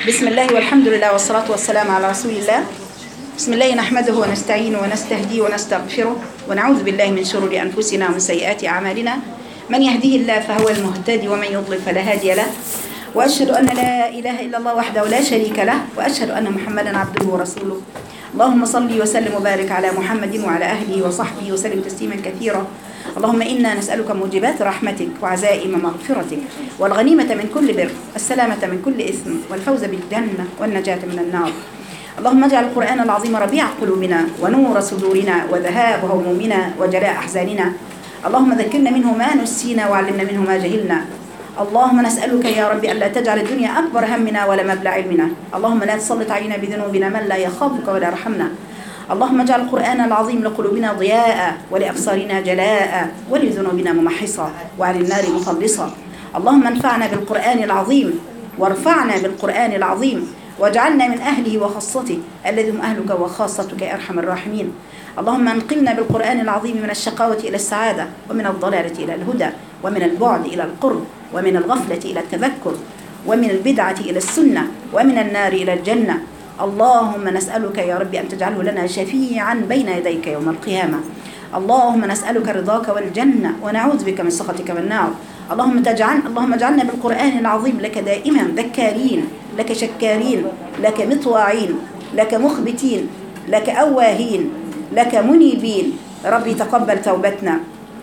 بسم الله والحمد لله والصلاة والسلام على رسول الله بسم الله نحمده ونستعينه ونستهديه ونستغفره ونعوذ بالله من شرور أنفسنا ومن سيئات أعمالنا من يهديه الله فهو المهتدي ومن يضلل فلا هادي له وأشهد أن لا إله إلا الله وحده لا شريك له وأشهد أن محمدا عبده ورسوله اللهم صل وسلم وبارك على محمد وعلى أهله وصحبه وسلم تسليما كثيرا اللهم إنا نسألك موجبات رحمتك وعزائم مغفرتك والغنيمة من كل بر السلامة من كل إثم والفوز بالجنة والنجاة من النار اللهم اجعل القرآن العظيم ربيع قلوبنا ونور صدورنا وذهاب همومنا وجلاء أحزاننا اللهم ذكرنا منه ما نسينا وعلمنا منه ما جهلنا اللهم نسألك يا ربي ألا تجعل الدنيا أكبر همنا ولا مبلغ علمنا اللهم لا تسلط علينا بذنوبنا من لا يخافك ولا يرحمنا اللهم اجعل القرآن العظيم لقلوبنا ضياء ولأبصارنا جلاء ولذنوبنا ممحصا وعن النار مخلصا اللهم انفعنا بالقرآن العظيم وارفعنا بالقرآن العظيم واجعلنا من أهله وخاصته الذي هم أهلك وخاصتك يا أرحم الراحمين اللهم انقلنا بالقرآن العظيم من الشقاوة إلى السعادة ومن الضلالة إلى الهدى ومن البعد إلى القرب ومن الغفلة إلى التذكر ومن البدعة إلى السنة ومن النار إلى الجنة اللهم نسألك يا ربي أن تجعله لنا شفيعا بين يديك يوم القيامة اللهم نسألك رضاك والجنة ونعوذ بك من سخطك والنار اللهم تجعل اللهم اجعلنا بالقرآن العظيم لك دائما ذكارين لك شكارين لك مطواعين لك مخبتين لك أواهين لك منيبين ربي تقبل توبتنا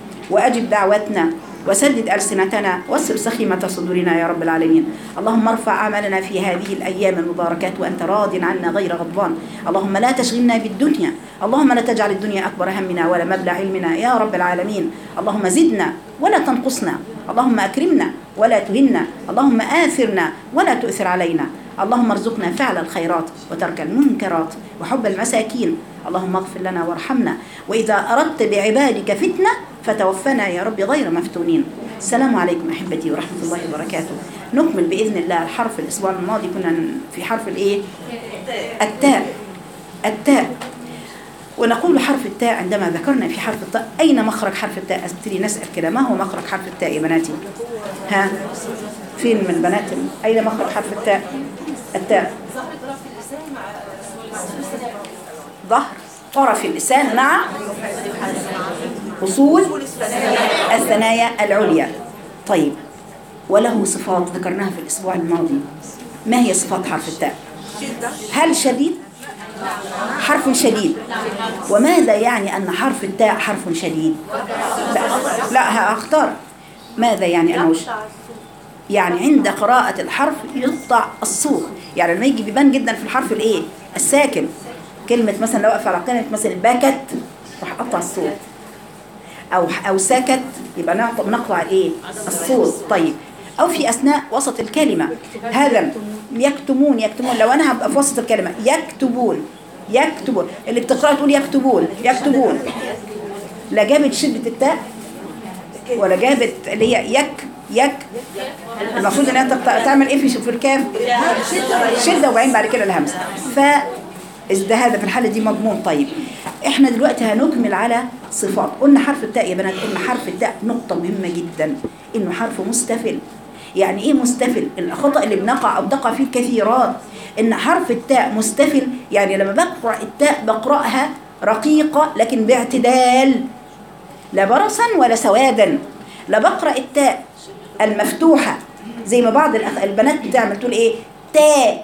وأجب دعوتنا وسدد ألسنتنا واسر سخيمة صدورنا يا رب العالمين اللهم ارفع عملنا في هذه الأيام المباركات وأنت راض عنا غير غضبان اللهم لا تشغلنا بالدنيا اللهم لا تجعل الدنيا أكبر همنا ولا مبلغ علمنا يا رب العالمين اللهم زدنا ولا تنقصنا اللهم أكرمنا ولا تهنا اللهم آثرنا ولا تؤثر علينا اللهم ارزقنا فعل الخيرات وترك المنكرات وحب المساكين اللهم اغفر لنا وارحمنا وإذا أردت بعبادك فتنة فتوفنا يا رب غير مفتونين السلام عليكم أحبتي ورحمة الله وبركاته نكمل بإذن الله الحرف الأسبوع الماضي كنا في حرف الإيه التاء التاء ونقول حرف التاء عندما ذكرنا في حرف التاء أين مخرج حرف التاء أبتدي نسأل كده ما هو مخرج حرف التاء يا بناتي ها فين من البنات أين مخرج حرف التاء التاء ظهر طرف اللسان مع أصول الثنايا العليا طيب وله صفات ذكرناها في الأسبوع الماضي ما هي صفات حرف التاء هل شديد حرف شديد وماذا يعني أن حرف التاء حرف شديد لا, لا هختار ماذا يعني أنه ش... يعني عند قراءة الحرف يقطع الصوت يعني لما يجي بيبان جدا في الحرف الايه الساكن كلمة مثلا لو أقف على كلمة مثلا بكت راح أقطع الصوت أو أو سكت يبقى نقطع نقطع الايه الصوت طيب أو في أثناء وسط الكلمة هذا يكتمون يكتمون لو أنا هبقى في وسط الكلمة يكتبون يكتبون اللي بتقرأ تقول يكتبون يكتبون لا جابت شدة التاء ولا جابت اللي هي يك يك المفروض انها تقطع- تعمل ايه في في الكاف شده وبعدين بعد كده الهمزه ف ده هذا في الحاله دي مضمون طيب احنا دلوقتي هنكمل على صفات قلنا حرف التاء يا بنات قلنا حرف التاء نقطه مهمه جدا انه حرف مستفل يعني ايه مستفل الخطا اللي بنقع او تقع فيه الكثيرات ان حرف التاء مستفل يعني لما بقرا التاء بقراها رقيقه لكن باعتدال لا برصا ولا سوادا لا بقرا التاء المفتوحه زي ما بعض الأخ... البنات بتعمل تقول ايه تاء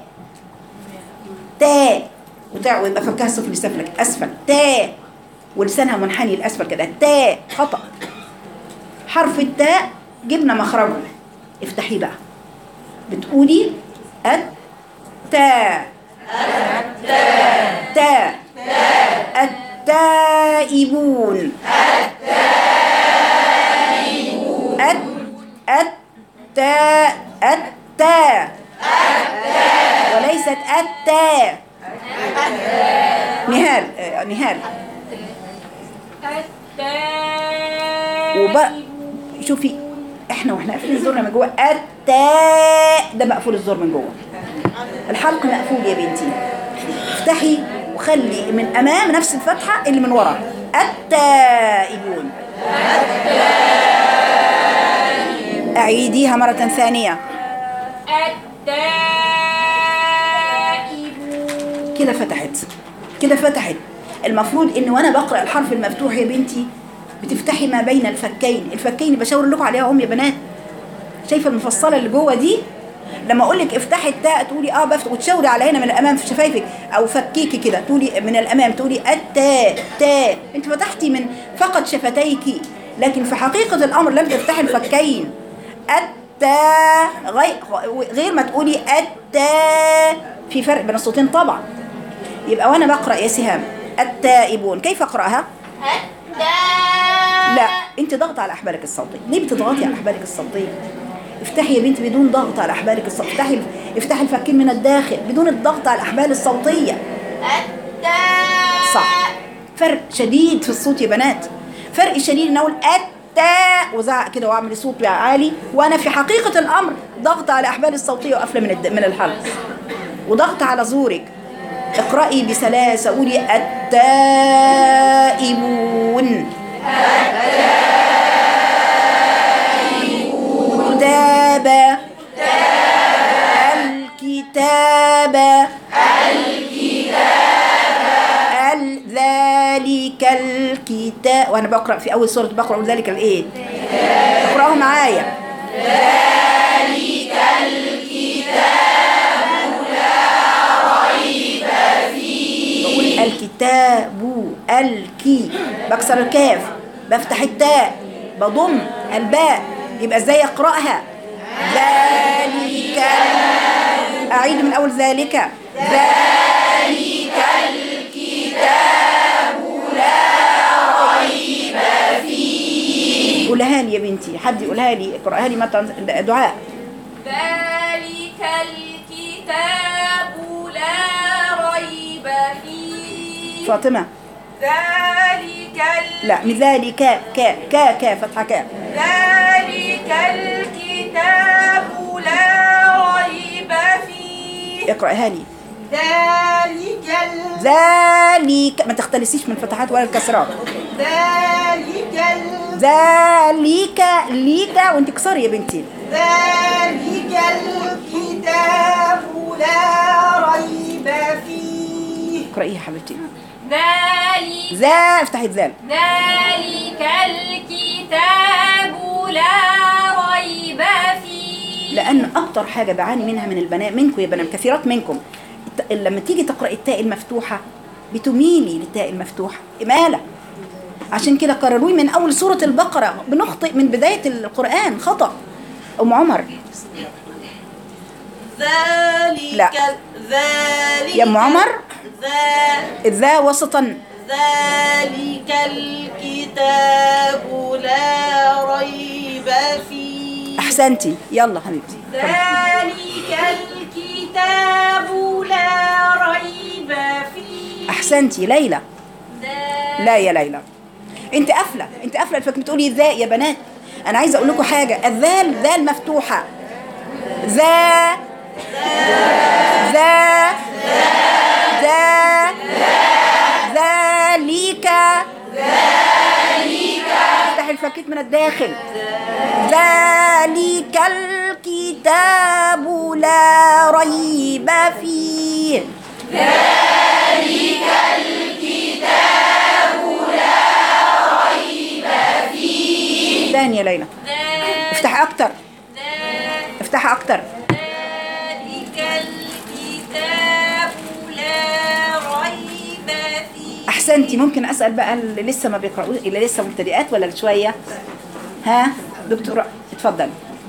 تاء وتع... ويبقى فكها السفلي لسفلك اسفل تاء ولسانها منحني لاسفل كده تاء خطا حرف التاء جبنا مخرجه افتحيه بقى بتقولي التاء التاء التائبون الت التاء التاء وليست التاء نهال آه، نهال وب... شوفي احنا واحنا قافلين الزور من جوه التاء ده مقفول الزور من جوه الحلق مقفول يا بنتي افتحي وخلي من امام نفس الفتحه اللي من ورا التائبون اعيديها مره ثانيه التائبون كده فتحت كده فتحت المفروض ان وانا بقرا الحرف المفتوح يا بنتي بتفتحي ما بين الفكين الفكين بشاور لكم عليها هم يا بنات شايفه المفصله اللي جوه دي لما اقول لك افتحي التاء تقولي اه بفتح وتشاوري على هنا من الامام في شفايفك او فكيكي كده تقولي من الامام تقولي التاء تاء انت فتحتي من فقط شفتيك لكن في حقيقه الامر لم تفتحي الفكين التاء غير غير ما تقولي التاء في فرق بين الصوتين طبعا يبقى وانا بقرا يا سهام التائبون كيف اقراها لا انت ضغط على احبالك الصوتيه ليه بتضغطي على احبالك الصوتيه افتحي يا بنت بدون ضغط على احبالك الصوتيه افتحي افتحي الفكين من الداخل بدون الضغط على الاحبال الصوتيه صح فرق شديد في الصوت يا بنات فرق شديد ان اقول التاء وزعق كده واعمل صوت بقى عالي وانا في حقيقه الامر ضغط على احبال الصوتيه وقافله من الد... من الحلق وضغط على زورك اقرأي بسلاسة قولي التائبون الكتاب الكتاب ال- ذلك الكتاب وانا بقرا في اول سوره بقرا ذلك الايه اقراها معايا بقول الكتاب الكي بكسر الكاف بفتح التاء بضم الباء يبقى ازاي اقراها ذلك ال- اعيد من اول ذلك ذلك الكتاب لا ريب فيه قولها لي يا بنتي حد يقولها لي اقراها لي مثلا دعاء ذلك الكتاب لا ريب فيه فاطمه ذلك ال... لا من ذلك ك ك ك فتحه ك ذلك الكتاب لا ريب فيه اقراها لي ذلك ال... ذلك ما تختلسيش من الفتحات ولا الكسرات ذلك ال... ذلك ليك وانت كسري يا بنتي ذلك الكتاب لا ريب فيه اقراي يا حبيبتي ذلك ذا افتحي الذال ذلك الكتاب لا ريب فيه لان اكتر حاجه بعاني منها من البنات منكم يا بنات كثيرات منكم الت- لما تيجي تقرا التاء المفتوحه بتميلي للتاء المفتوحه اماله عشان كده قرروي من اول سوره البقره بنخطئ من بدايه القران خطا ام عمر ذلك لا. ذلك يا ام عمر ذا- الذا وسطا ذلك الكتاب لا ريب فيه احسنتي يلا حبيبتي ذلك الكتاب لا ريب فيه احسنتي ليلى ذلك لا يا ليلى انت قافله انت قافله الفك بتقولي ذا يا بنات انا عايزه اقول لكم حاجه الذال ذال مفتوحه ذا ذا ذا ذلك ذلك افتح الفكيك من الداخل ذلك الكتاب لا ريب فيه ثانية ليلى افتح اكتر افتح اكتر ذلك الكتاب لا ريب فيه احسنتي ممكن اسال بقى اللي لسه ما بيقراوش اللي لسه مبتدئات ولا شويه ها دكتوره اتفضل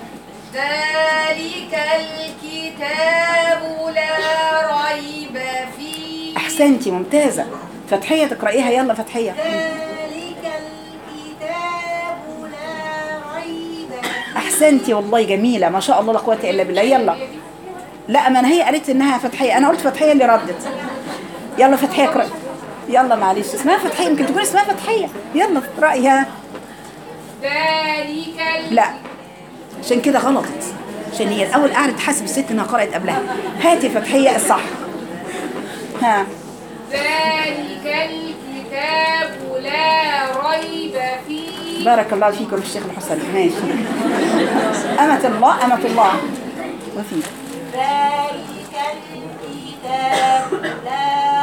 ذلك الكتاب لا ريب فيه احسنتي ممتازه فتحيه تقرايها يلا فتحيه ذلك الكتاب لا ريب فيه احسنتي والله جميله ما شاء الله لا قوه الا بالله يلا لا ما انا هي قالت انها فتحيه انا قلت فتحيه اللي ردت يلا فتحيه اقراي يلا معلش اسمها فتحيه يمكن تكون اسمها فتحيه يلا اقرايها ذلك ال- لا عشان كده غلطت عشان هي الاول قعدت تحاسب الست انها قرات قبلها هاتي فتحيه الصح ها ذلك الكتاب لا ريب فيه بارك الله فيكم الشيخ الحسن ماشي أمة الله أمة الله وفيك ذلك الكتاب لا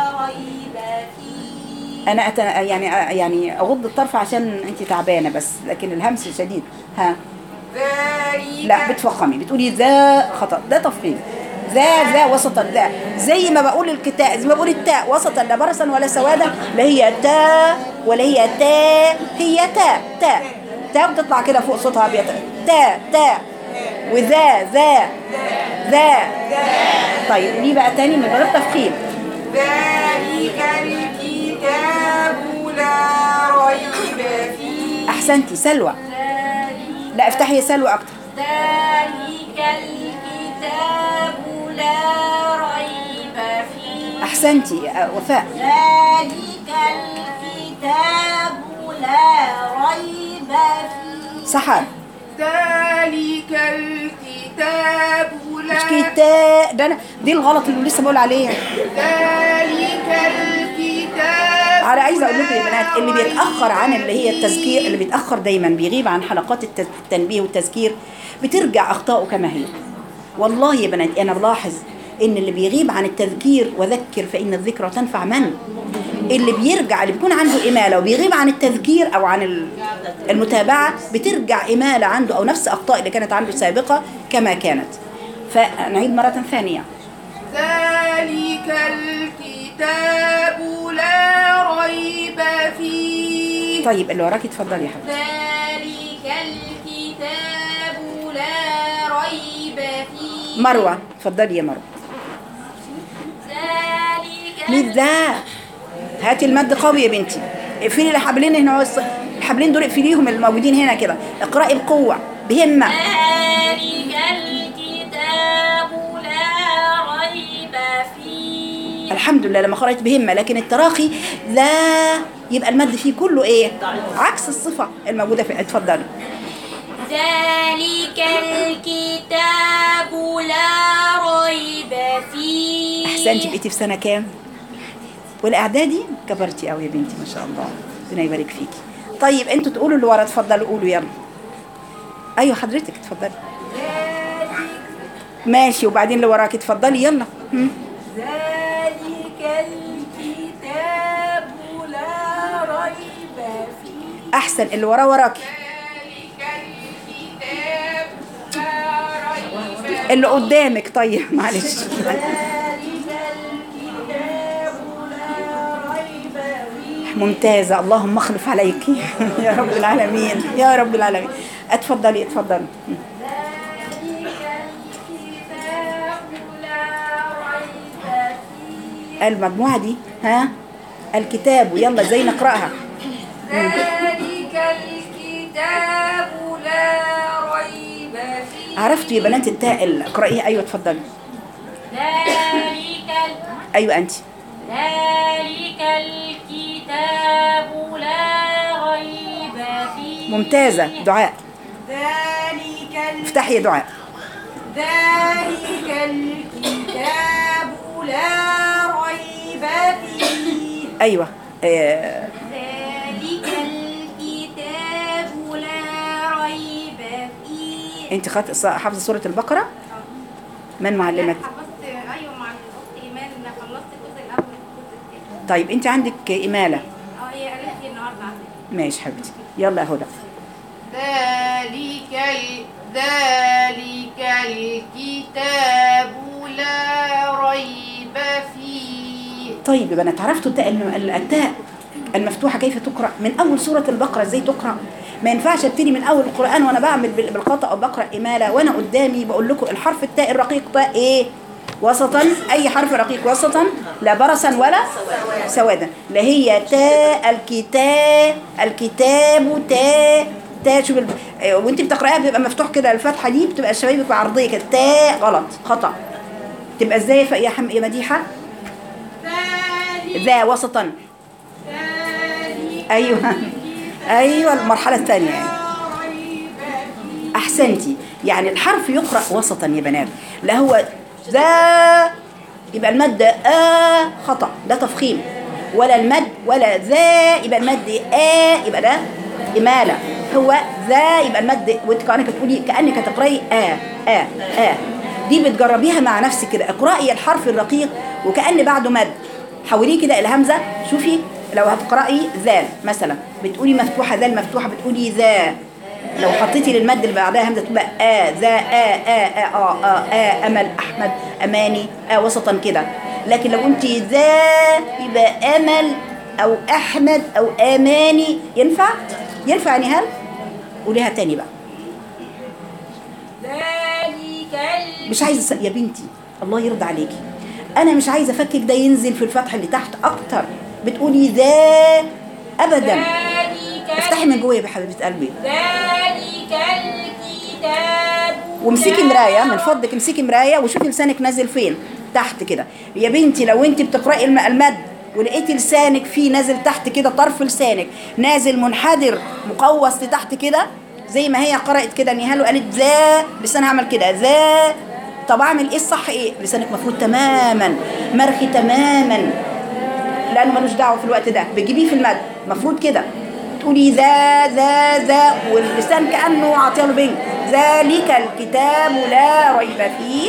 انا أت... يعني يعني اغض الطرف عشان انت تعبانه بس لكن الهمس شديد ها ذلك لا بتفخمي بتقولي ذا خطا ده تفخيم ذا ذا وسطا ذا زي ما بقول الكتاء زي ما بقول التاء وسطا لا برصا ولا سوادا لا هي تاء ولا هي تاء هي تاء تاء تاء بتطلع كده فوق صوتها ابيض تاء تاء وذا ذا ذا طيب ليه بقى تاني من غير تفخيم ذلك الكتاب لا ريب فيه احسنتي سلوى لا افتحي يا سلوى اكتر ذلك الكتاب لا ريب فيه احسنتي آه، وفاء ذلك الكتاب لا ريب فيه سحر ذلك الكتاب مش لا كتاء ده أنا دي الغلط اللي لسه بقول عليه ذلك الكتاب على عايزه اقول لكم يا بنات اللي بيتاخر عن اللي هي التذكير اللي بيتاخر دايما بيغيب عن حلقات الت- التنبيه والتذكير بترجع اخطائه كما هي والله يا بنات انا بلاحظ ان اللي بيغيب عن التذكير وذكر فان الذكرى تنفع من اللي بيرجع اللي بيكون عنده اماله وبيغيب عن التذكير او عن ال- المتابعه بترجع اماله عنده او نفس اخطاء اللي كانت عنده سابقه كما كانت فنعيد مره ثانيه ذلك الكتاب لا ريب فيه طيب اللي وراكي اتفضلي يا حبيبتي ذلك الكتاب لا ريب فيه مروه اتفضلي يا مروه ذلك مين ذا هاتي المد قوي يا بنتي اقفلي الحبلين هنا الص- الحبلين دول اقفليهم الموجودين هنا كده اقرأي بقوة بهمة ذلك الكتاب لا ريب فيه الحمد لله لما قرأت بهمة لكن التراخي لا يبقى المد فيه كله ايه عكس الصفة الموجودة في اتفضلي ذلك الكتاب لا ريب فيه احسنتي بقيتي في سنة كام والاعدادي كبرتي قوي يا بنتي ما شاء الله ربنا يبارك فيكي طيب انتوا تقولوا اللي ورا اتفضلوا قولوا يلا ايوه حضرتك اتفضلي ماشي وبعدين اللي وراكي اتفضلي يلا هم. ذلك الكتاب لا ريب فيه احسن اللي وراه وراكي ذلك الكتاب لا ريب اللي قدامك طيب معلش ذلك الكتاب لا ريب فيه ممتازة اللهم اخلف عليك يا رب العالمين يا رب العالمين اتفضلي اتفضلي ذلك الكتاب لا ريب فيه المجموعة دي ها الكتاب يلا ازاي نقرأها ذلك الكتاب لا ريب فيه عرفتوا يا بنات التاء ال- اقرأيها ايوه اتفضلي ذلك ال- ايوه انت ذلك الكتاب لا ريب فيه ممتازة دعاء ذلك ال- افتحي يا دعاء ذلك الكتاب لا ريب فيه ايوه آه ذلك الكتاب لا ريب فيه انت خدت حافظة سورة البقرة من معلمك حفظت ايوه مع الاخت ايمان انا خلصت الجزء الاول والجزء الثاني طيب انت عندك إمالة اه هي قالت لي النهارده ماشي حبيبتي يلا يا هدى ذلك ال... ذلك الكتاب لا ريب فيه طيب يا بنات عرفتوا التاء الم- التاء المفتوحة كيف تقرأ من أول سورة البقرة ازاي تقرأ ما ينفعش ابتدي من أول القرآن وأنا بعمل بال- بالخطأ أو بقرأ إمالة وأنا قدامي بقول لكم الحرف التاء الرقيق ده إيه وسطا أي حرف رقيق وسطا لا برصا ولا سوادا لا هي تاء الكتاب الكتاب تاء تاء شوف ال- آه، وانت بتقرايها بتبقى مفتوح كده الفتحه دي بتبقى الشبابيك عرضيه كده تاء غلط خطا تبقى ازاي يا ف- يا حم يا مديحه ذلك ذا وسطا ذلك ايوه ايوه المرحله الثانيه يعني لا ريب فيه احسنتي يعني الحرف يقرا وسطا يا بنات لا هو ذا يبقى المد آ خطا ده تفخيم ولا المد ولا ذا يبقى المد آ يبقى ده إمالة هو ذا يبقى المد وانت كأنك تقولي كأنك تقرأي آ آ آ دي بتجربيها مع نفسك كده اقرأي الحرف الرقيق وكأن بعده مد حوليه كده الهمزة شوفي لو هتقرأي ذال مثلا بتقولي مفتوحة ذال مفتوحة بتقولي ذا لو حطيتي للمد اللي بعدها همزة تبقى آ ذا آ آ آ آ آ آ أمل أحمد أماني آ وسطا كده لكن لو قلت ذا يبقى أمل أو أحمد أو أماني ينفع؟ ينفع يعني هل؟ قوليها تاني بقى ذلك ال- مش عايزه أس- يا بنتي الله يرضى عليكي انا مش عايزه افكك ده ينزل في الفتحه اللي تحت اكتر بتقولي ذا ابدا ذلك افتحي من جوه يا حبيبه قلبي ذلك الكتاب وامسكي مرايه من فضلك امسكي مرايه وشوفي لسانك نازل فين تحت كده يا بنتي لو انت بتقراي الم- المد ولقيتي لسانك فيه نازل تحت كده طرف لسانك نازل منحدر مقوس لتحت كده زي ما هي قرأت كده نهال وقالت ذا لسانها عمل كده ذا طب اعمل ايه الصح ايه لسانك مفروض تماما مرخي تماما لانه ملوش دعوه في الوقت ده بتجيبيه في المد مفروض كده تقولي ذا ذا ذا واللسان كانه عاطيه له بنج ذلك الكتاب لا ريب فيه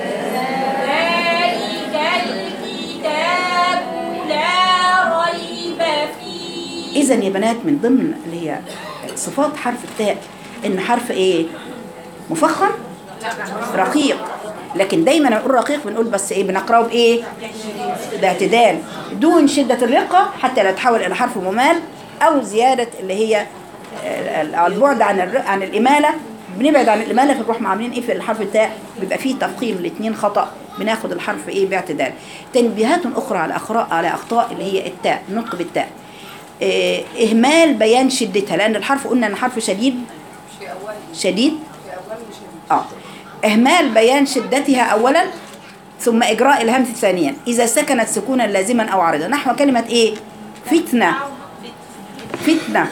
ذلك الكتاب لا ريب فيه اذا يا بنات من ضمن اللي هي صفات حرف التاء ان حرف ايه مفخم رقيق لكن دايما نقول رقيق بنقول بس ايه بنقراه بايه باعتدال دون شده الرقه حتى لا تحول الى حرف ممال او زياده اللي هي ال- ال- البعد عن الر- عن الاماله بنبعد عن الاماله فنروح عاملين ايه في الحرف التاء بيبقى فيه تفخيم الاثنين خطا بناخد الحرف ايه باعتدال تنبيهات اخرى على اخطاء على اخطاء اللي هي التاء النطق بالتاء إيه، اهمال بيان شدتها لان الحرف قلنا ان حرف شديد شديد اه اهمال بيان شدتها اولا ثم اجراء الهمز ثانيا اذا سكنت سكونا لازما او عارضا نحو كلمه ايه فتنه فتنه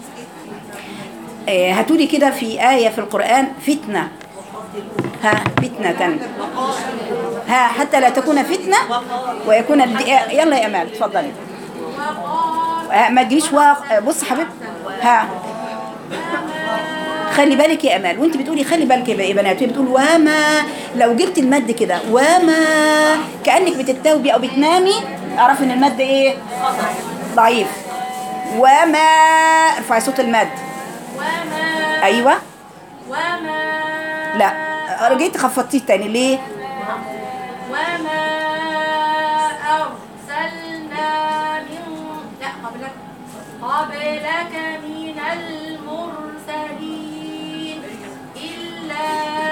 إيه هاتولي كده في آية في القرآن فتنة ها فتنة ها حتى لا تكون فتنة ويكون الد... يلا يا أمال اتفضلي آه، ما تجيش واق... بص حبيبتي ها خلي بالك يا امال وانت بتقولي خلي بالك يا بنات وهي بتقول وما لو جبت المد كده وما كانك بتتوبي او بتنامي اعرف ان المد ايه ضعيف وما ارفعي صوت المد وما ايوه وما لا رجعت خفضتيه تاني ليه وما أرسلنا من لا قبلك قبلك من المرسلين إلا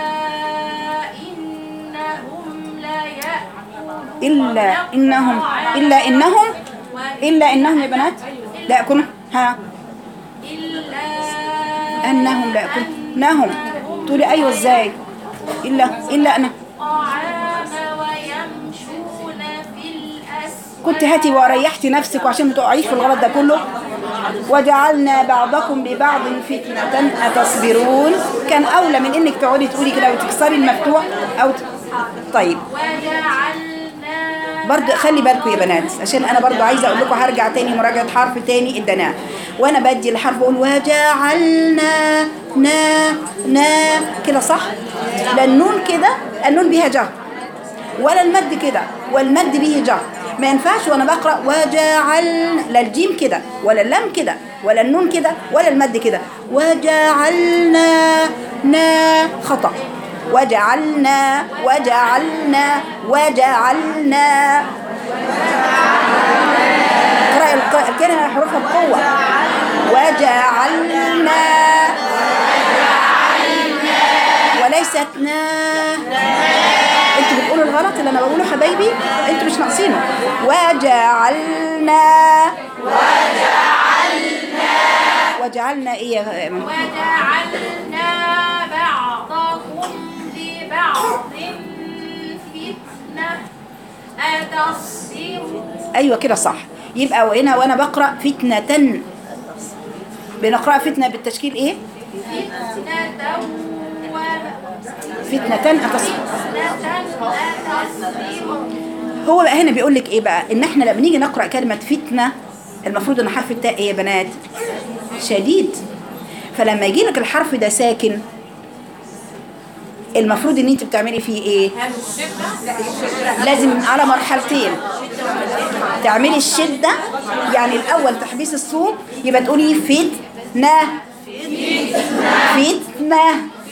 إنهم ليأكلون الا انهم الا انهم الا انهم يا بنات لا يكونوا ها إلا انهم لا يكونهم تقولي ايوه ازاي الا الا انا الطعام ويمشون في الأسواق كنت هاتي وريحتي نفسك وعشان ما تقعيش في الغلط ده كله وجعلنا بعضكم ببعض فتنة أتصبرون كان أولى من إنك تقعدي تقولي كده وتكسري المفتوح أو ت... طيب وجعلنا برضه خلي بالكم يا بنات عشان انا برضه عايزه اقول لكم هرجع تاني مراجعه حرف تاني الدناء وانا بدي الحرف اقول وجعلنا نا نا كده صح لا النون كده النون بيها جهر ولا المد كده والمد به جهر ما ينفعش وانا بقرا وجعلنا لا الجيم كده ولا اللام كده ولا النون كده ولا المد كده وجعلنا نا خطأ وجعلنا وجعلنا وجعلنا اقرأ الق- الكلمة حروفها بقوة وجعلنا وليست نا انتوا بتقولوا الغلط اللي انا بقوله حبايبي انتوا مش ناقصينه وجعلنا وجعلنا ايه يا م- وجعلنا بعضكم لبعض فتنة أتصبرون ايوه كده صح يبقى وهنا وانا بقرا فتنه بنقرا فتنه بالتشكيل ايه فتنة و فتنه أتصل فتنة أتصبرون هو بقى هنا بيقول لك ايه بقى ان احنا لما نيجي نقرا كلمه فتنه المفروض ان حرف التاء ايه يا بنات شديد فلما يجي لك الحرف ده ساكن المفروض ان انت بتعملي فيه ايه لازم على مرحلتين تعملي الشدة يعني الأول تحبيس الصوت يبقى تقولي فتنة فتنة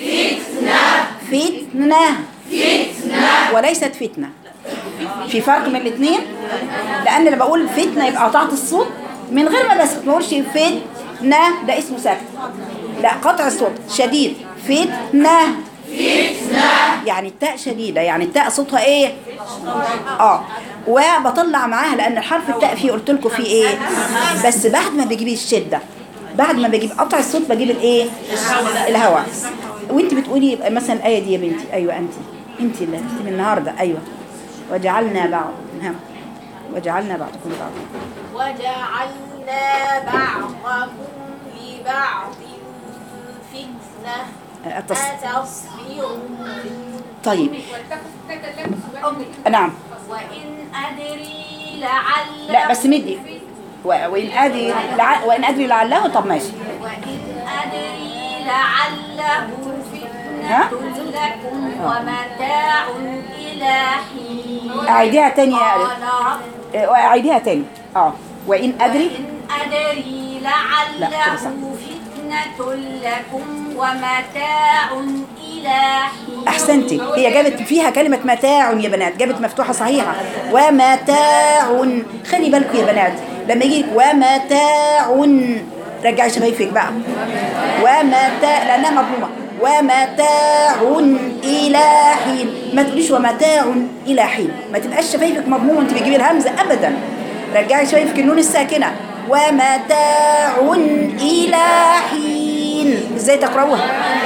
فتنة وليست فتنة في فرق من الاثنين لأن لما بقول فتنة يبقى قطعت الصوت من غير ما بس ما بقولش فتنة ده اسمه سكت لا قطع الصوت شديد فتنة يعني التاء شديدة يعني التاء صوتها ايه اه وبطلع معاها لان الحرف التاء فيه قلت لكم فيه ايه بس بعد ما بجيب الشدة بعد ما بجيب قطع الصوت بجيب الايه الهواء وانت بتقولي مثلا الايه دي يا بنتي ايوه انت انت اللي انت من النهارده ايوه وجعلنا بعض ها وجعلنا بعضكم بعضا وجعلنا بعضكم لبعض فتنة التص- أتصبرون طيب ولتكن فتنة لكم نعم وإن أدري لعل لا بس مدي و- وإن أدري لع... وإن أدري لعله طب ماشي وإن أدري لعله ها؟ فتنة لكم ومتاع إلى حين أعيديها تاني يا ألف قال رب إيه، وأعيديها تاني اه وإن أدري إن أدري لا، كده لعله صح. فتنة لكم ومتاع إلى حين أحسنتي هي جابت فيها كلمة متاع يا بنات جابت مفتوحة صحيحة ومتاع خلي بالكم يا بنات لما يجي ومتاع رجعي شفايفك بقى ومتاع لأنها مضمومة ومتاع إلى حين ما تقوليش ومتاع إلى حين ما تبقاش شفايفك مضمومة وانت بتجيبي الهمزة أبدا رجعي شفايفك النون الساكنة ومتاع إلى حين ازاي تقرأوها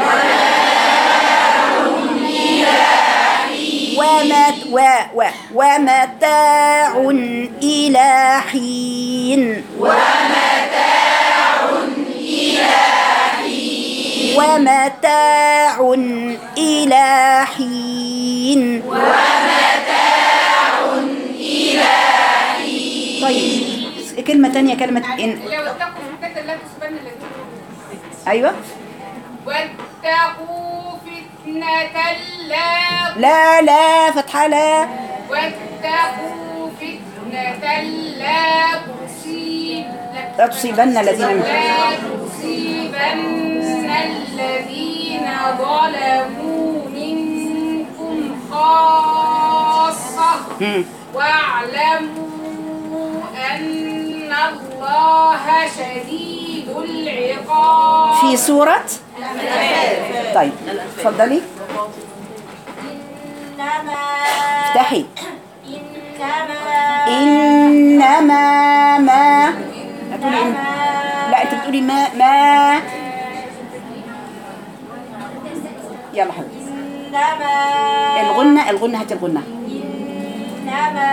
ومت و و ومتاع إلى حين ومتاع إلى حين طيب كلمة تانية كلمة إن لو اتقوا فتنة لا تصيبن الذين أيوة واتقوا فتنة لا لا لا فتحة لا واتقوا فتنة لا تصيب لا تصيبن الذين من لا تصيبن الذين ظلموا منكم خاصة مم. واعلموا أن الله شديد العقاب في سورة طيب اتفضلي إنما افتحي إنما إنما ما هتقولي إن... لا أنت بتقولي ما ما يلا حبيبي إنما الغنة الغنة هات الغنة إنما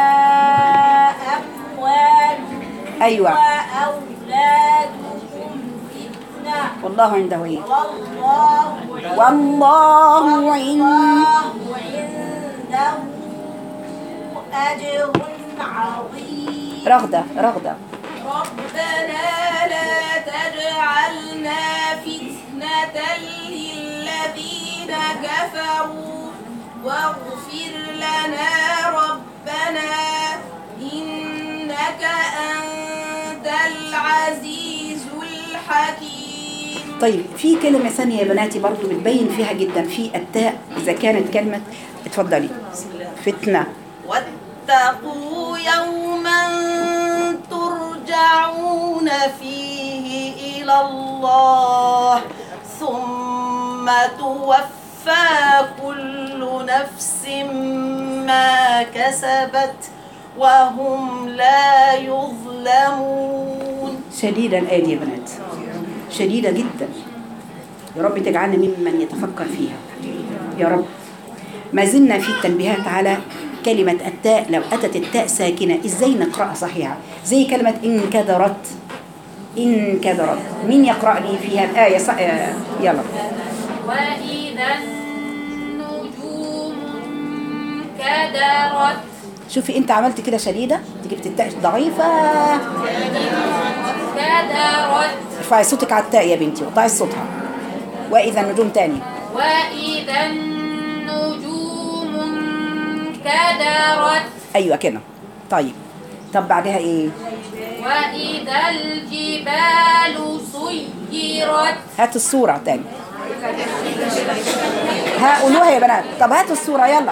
أموالكم أيوة وأولادكم فتنة والله عنده إيه والله والله عند والله عنده أجر عظيم رغدة رغدة ربنا لا تجعلنا فتنة للذين كفروا واغفر لنا ربنا إنك أنت العزيز الحكيم طيب في كلمة ثانية يا بناتي برضو بتبين فيها جدا في التاء إذا كانت كلمة اتفضلي فتنة واتقوا يوما ترجعون فيه إلى الله ثم توفى كل نفس ما كسبت وهم لا يظلمون شديدة الآية دي يا بنات شديدة جدا يا رب تجعلنا ممن يتفكر فيها يا رب ما زلنا في التنبيهات على كلمة التاء لو أتت التاء ساكنة إزاي نقرأها صحيحة زي كلمة انكدرت انكدرت مين يقرأ لي فيها الآية صح... آه، يلا وإذا النجوم كدرت شوفي انت عملت كده شديدة انت جبت التاء ضعيفة كدرت ارفعي صوتك على التاء يا بنتي وقطعي صوتها وإذا النجوم تاني وإذا النجوم كدرت أيوة كده طيب طب بعدها ايه وإذا الجبال سيرت هات الصورة تاني ها قولوها يا بنات طب هاتوا الصورة يلا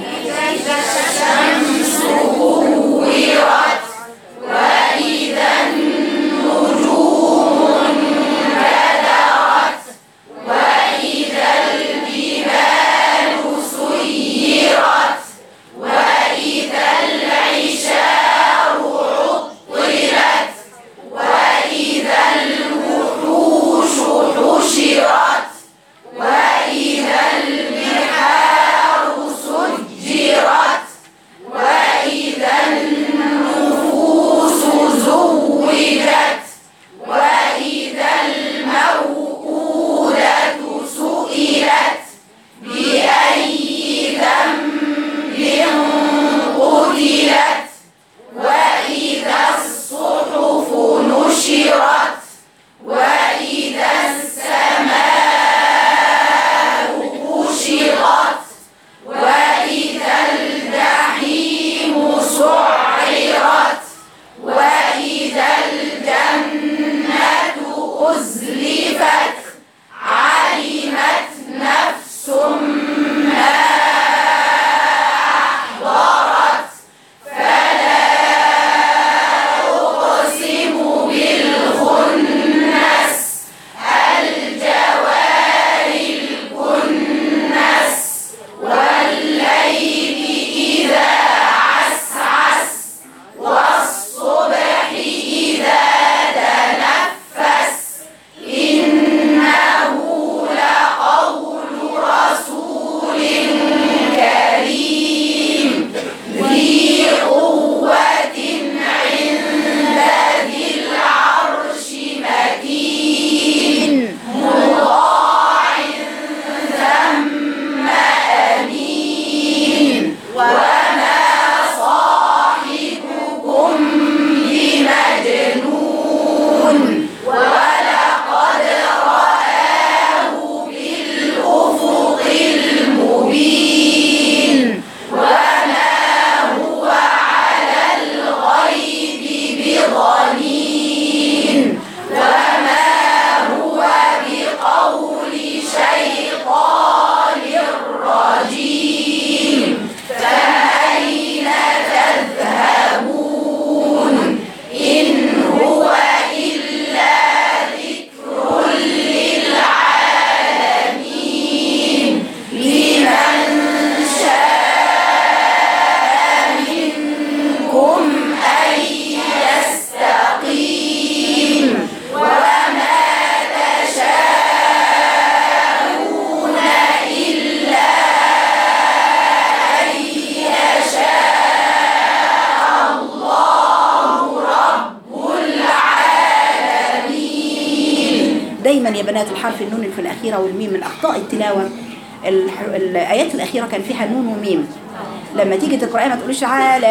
دايما يا بنات الحرف النون اللي في الأخيرة والميم من أخطاء التلاوة الح- الآيات الأخيرة كان فيها نون وميم لما تيجي تقرأيها ما تقوليش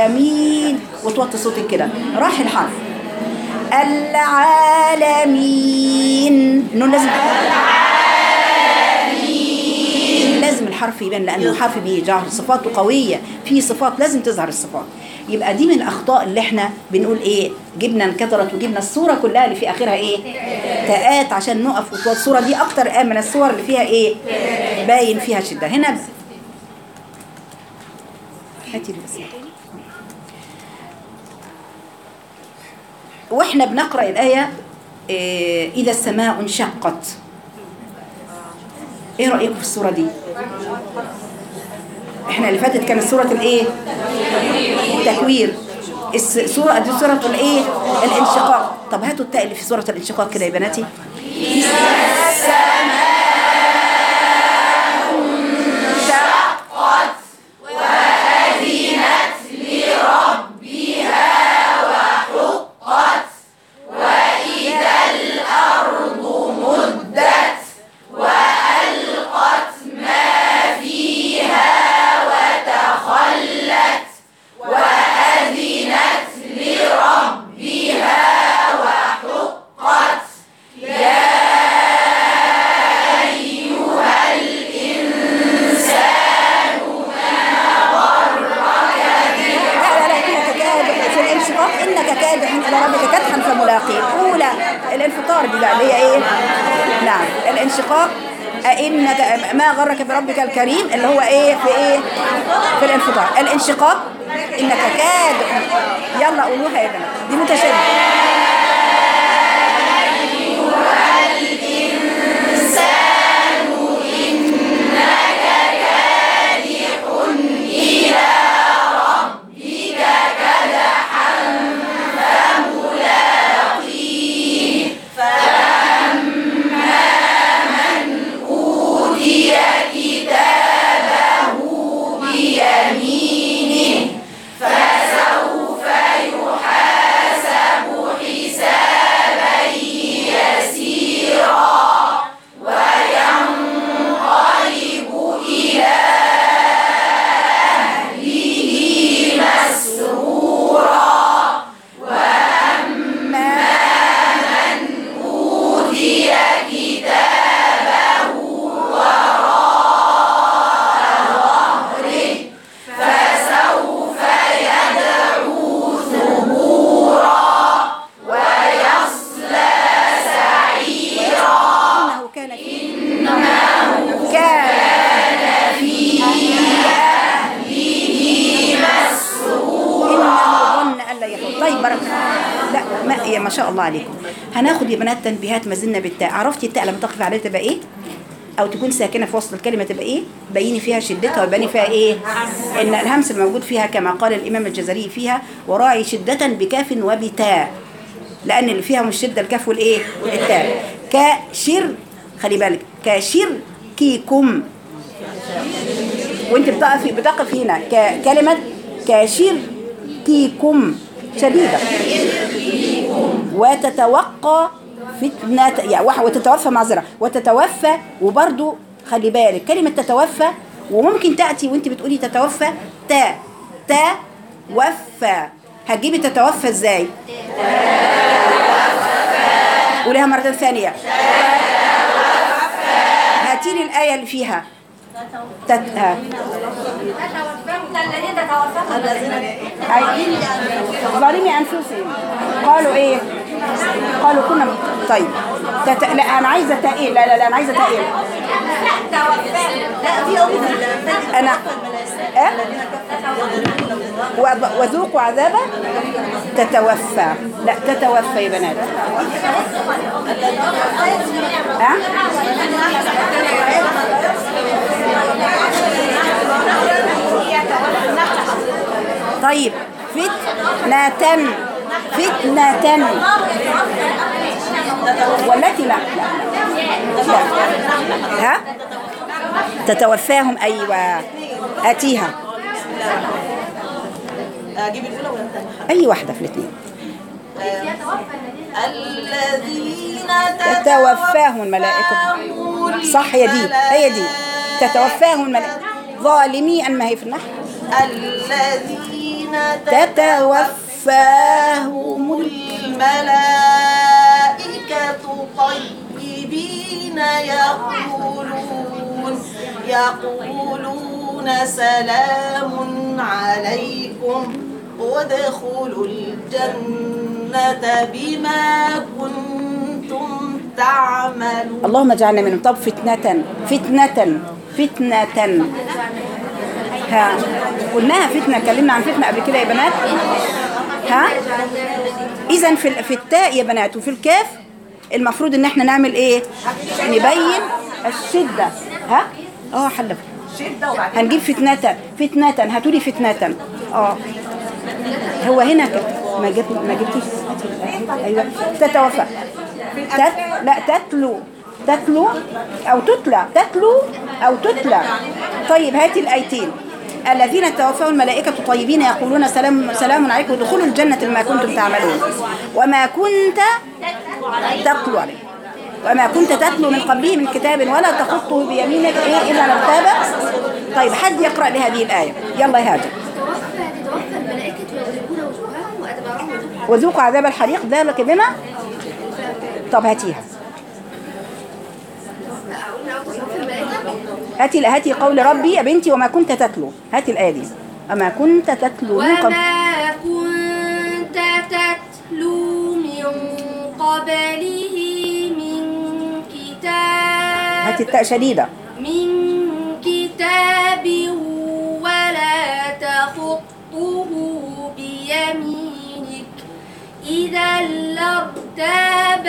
عالمين وتوطي صوتك كده راح الحرف العالمين النون لازم لازم الحرف يبان لأن الحرف بيجعل صفاته قوية في صفات لازم تظهر الصفات يبقى دي من الأخطاء اللي احنا بنقول ايه جبنا انكدرت وجبنا الصورة كلها اللي في آخرها ايه تاءات عشان نقف وتوط الصورة دي أكتر آية من الصور اللي فيها ايه باين فيها شدة هنا هاتي لي بس واحنا بنقرأ الآية إيه إذا السماء انشقت ايه رأيكم في الصورة دي احنا اللي فاتت كانت سورة الايه التكوير الس- سورة دي سورة الايه الانشقاق طب هاتوا التاء اللي في سورة الانشقاق كده يا بناتي الانفطار دي بقى اللي هي ايه نعم الانشقاق أئنك ما غرك بربك الكريم اللي هو ايه في ايه في الانفطار الانشقاق انك كاد يلا قولوها يا بنات دي متشابهه إنه كان في كان إنه ظن أن لا يحول طيب بركة لا ما يا ما شاء الله عليكم هناخد يا بنات تنبيهات ما زلنا بالتاء عرفتي التاء لما تقف عليها تبقى إيه؟ أو تكون ساكنة في وسط الكلمة تبقى إيه؟ بيني فيها شدتها وبيني فيها إيه؟ إن الهمس الموجود فيها كما قال الإمام الجزري فيها وراعي شدة بكاف وبتاء لأن اللي فيها مش شدة الكاف والإيه؟ التاء كشر خلي بالك كشر كيكم وانت بتقفي بتقف هنا ك- كلمة كاشر كيكم شديدة وتتوقى فتنة يعني واحد وتتوفى معذرة وتتوفى وبرضو خلي بالك كلمة تتوفى وممكن تأتي وانت بتقولي تتوفى تا تا وفى هتجيبي تتوفى ازاي؟ قوليها مرة ثانية هاتي لي الآية اللي فيها تت... ها. الذين توفاهم أي- ظالمي أنفسهم قالوا إيه؟ قالوا كنا طيب تت... لا أنا عايزة تأيل لا لا لا أنا عايزة تأيل أنا أه؟ وذ- وذوقوا عذابه تتوفى لا تتوفى يا بنات ها؟ طيب فتنة فتنة والتي لا لا لا ها تتوفاهم أيوة آتيها اجيب الاولى ولا الثانيه أي واحدة في الاثنين الذين تتوفاهم الملائكة صح هي دي هي دي تتوفاهم الملائكة ظالمي أن ما هي في النحو الذين تتوفاهم الملائكة طيبين يقولون يقولون سلام عليكم ادخلوا الجنة بما كنتم تعملون اللهم اجعلنا منهم طب فتنة فتنة فتنة ها قلناها فتنة اتكلمنا عن فتنة قبل كده يا بنات ها إذا في ال- في التاء يا بنات وفي الكاف المفروض إن احنا نعمل إيه؟ نبين الشدة ها؟ اه حلف هنجيب فتنة فتنة هاتولي فتنة اه هو هنا كده ما جبت ما جبتيش ايوه تتوفى تت... لا تتلو تتلو او تتلى تتلو او تتلى طيب هاتي الايتين الذين توفاهم الملائكة طيبين يقولون سلام سلام عليكم ادخلوا الجنة بما كنتم تعملون وما كنت تتلو عليه وما كنت تتلو من قبله من كتاب ولا تخطه بيمينك ايه اذا لارتاب طيب حد يقرأ لهذه الآية يلا يا هاجر تتوفى الملائكة ويضربون وجوههم وأدبارهم وذوقوا وذوقوا عذاب الحريق ذلك بما طب هاتيها تتوفى الملائكة هاتي هاتي قول ربي يا بنتي وما كنت تتلو هاتي الآية دي أما كنت تتلو من قبل وما كنت تتلو من قبله هات التاء شديدة من كتاب ولا تخطه بيمينك إذا لارتاب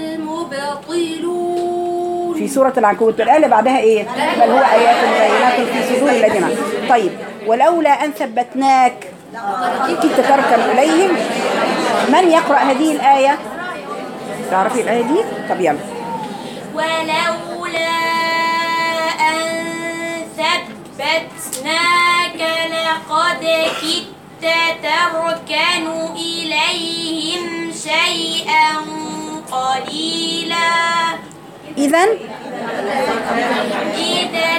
المبطلون في سورة العنكبوت الآية اللي بعدها إيه؟ بل هو آيات بينات في صدور الذين طيب ولولا أن ثبتناك كنت تركن إليهم من يقرأ هذه الآية؟ تعرفي الآية دي؟ طب يلا ولولا أن ثبتناك لقد كدت تركن إليهم شيئا قليلا إذا إذا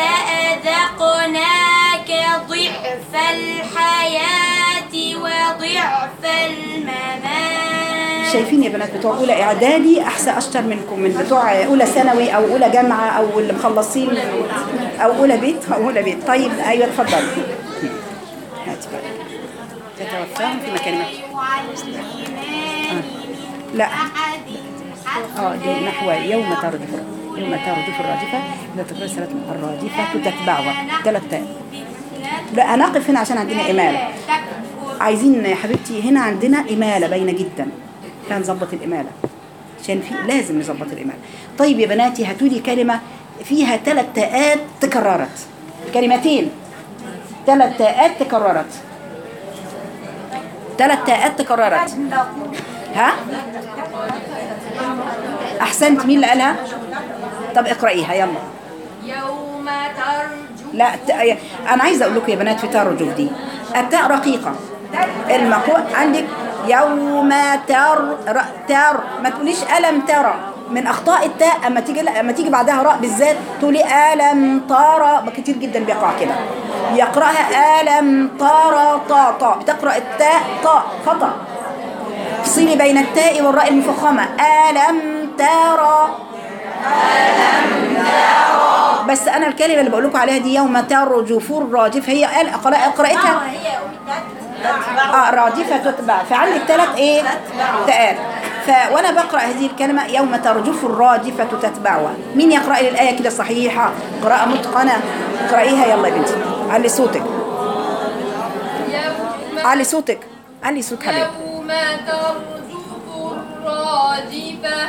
لأذقناك ضعف الحياة وضعف الممات شايفين يا بنات بتوع أولى إعدادي أحسن أشطر منكم من بتوع أولى ثانوي أو أولى جامعة أو اللي مخلصين أو أولى بيت أو أولى بيت طيب أيوة اتفضلي هاتي بقى تتوفاهم في مكان ما لا اه دي نحو يوم ترجف يوم ترجف الراجفة إذا تقرأ سنة الراجفة تتبعها ثلاث تاء لا أنا أقف هنا عشان عندنا إمالة عايزين يا حبيبتي هنا عندنا إمالة باينة جدا فنظبط الإمالة عشان في لازم نظبط الإمالة طيب يا بناتي هاتوا لي كلمة فيها ثلاث تاءات تكررت كلمتين ثلاث تاءات تكررت ثلاث تاءات تكررت ها احسنت مين اللي قالها طب اقرايها يلا يوم ترجو لا ت... انا عايزه اقول لكم يا بنات في ترجف دي التاء رقيقه المقوى عندك يوم تر ر... تر ما تقوليش الم ترى من اخطاء التاء اما تيجي اما تيجي بعدها راء بالذات تقولي الم ترى كتير جدا بيقع كده يقراها الم ترى طا طا بتقرا التاء طا خطا افصلي بين التاء والراء المفخمه الم ترى بس انا الكلمه اللي بقول لكم عليها دي يوم ترجف الراجف هي قال اقرا قراءتها اه رادفه تتبع فعندك ثلاث ايه تاءات ف وانا بقرا هذه الكلمه يوم ترجف الراجفه تتبعها مين يقرا لي الايه كده صحيحه قراءه متقنه اقرايها يلا يا بنتي علي صوتك يوم علي صوتك علي صوت حبيبي يوم ترجف الرادفة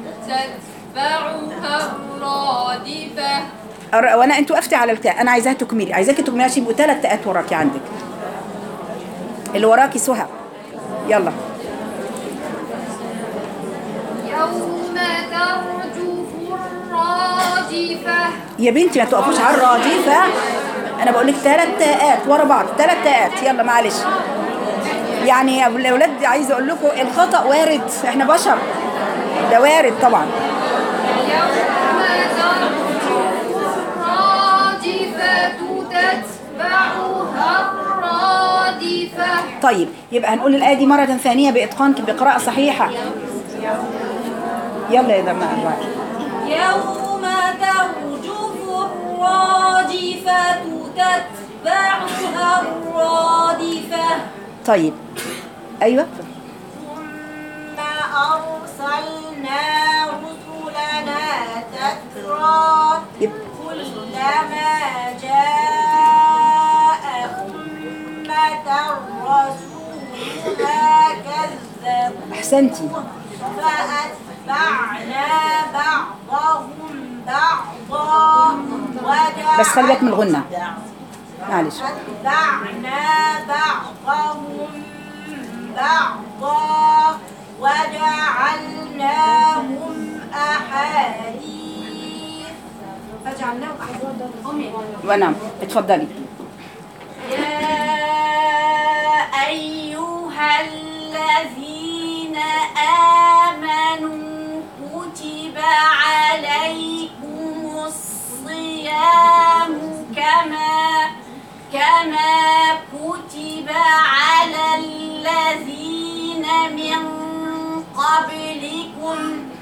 تتبعها الرادفة أر- وانا انت وقفتي على التاء انا عايزاها تكملي عايزاكي تكملي عشان يبقوا ثلاث تاءات وراكي عندك اللي وراكي سهى يلا يوم ترجف الرادفة يا بنتي ما تقفوش على الرادفة انا بقول لك ثلاث تاءات ورا بعض ثلاث تاءات يلا معلش يعني يا الاولاد عايزه اقول لكم الخطا وارد احنا بشر ده وارد طبعا يوم ترجف الرادفة تتبعها الرادفة طيب يبقى هنقول الايه دي مره ثانيه باتقان بقراءه صحيحه يلا يا جماعه يوم ترجف الرادفة تتبعها الرادفة طيب ايوه ثم أرسلنا رسلنا تترى يبقى كلما جاء أمة رسولها كذبوا احسنتي فأتبعنا بعضهم بعضا وجعلنا بس خلي بالك من الغنة. معلش أتبعنا بعضهم بعضا وجعلناهم أحاديث فجعلناهم أحاديث وانا اتفضلي يا أيها الذين آمنوا كتب عليكم الصيام كما كما كتب على الذين من قبلكم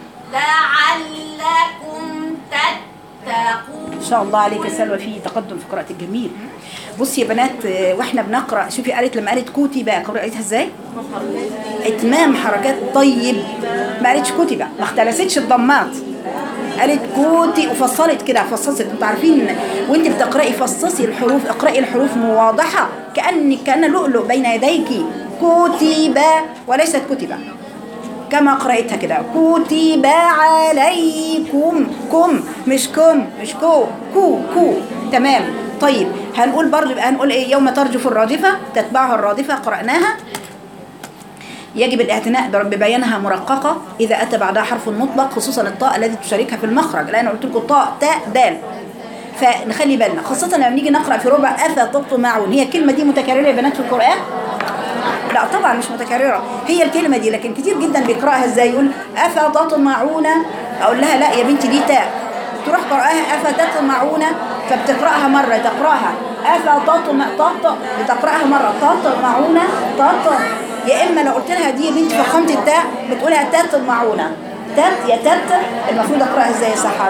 لعلكم تتقون ان شاء الله عليك يا سلوى في تقدم في قراءه الجميل بصي يا بنات آه، واحنا بنقرا شوفي قالت لما قالت كتب قرأتها ازاي اتمام حركات طيب ما قالتش كتب ما اختلستش الضمات قالت كوتي وفصلت كده فصصت انتوا عارفين وانت بتقراي فصصي الحروف اقراي الحروف واضحه كان كان لؤلؤ بين يديك كتب وليست كتب كما قرأتها كده كتب عليكم كم مش كم مش كو كو كو تمام طيب هنقول برضه يبقى هنقول ايه يوم ترجف الرادفة تتبعها الرادفة قرأناها يجب الاعتناء ببيانها مرققة إذا أتى بعدها حرف مطلق خصوصا الطاء التي تشاركها في المخرج لأن قلت لكم طاء تاء دال فنخلي بالنا خاصة لما نيجي نقرأ في ربع أفتطمعون هي الكلمة دي متكررة يا بنات في القرآن لا طبعا مش متكررة هي الكلمة دي لكن كتير جدا بيقرأها ازاي يقول أفتطمعون أقول لها لا يا بنتي دي تاء تروح قرأها أفتطمعون فبتقرأها مرة تقرأها أفتطمع تط بتقرأها مرة تطمعون تط يا إما لو قلت لها دي يا بنتي فخمت التاء بتقولها تطمعون تت يا تت المفروض أقرأها ازاي يا سحر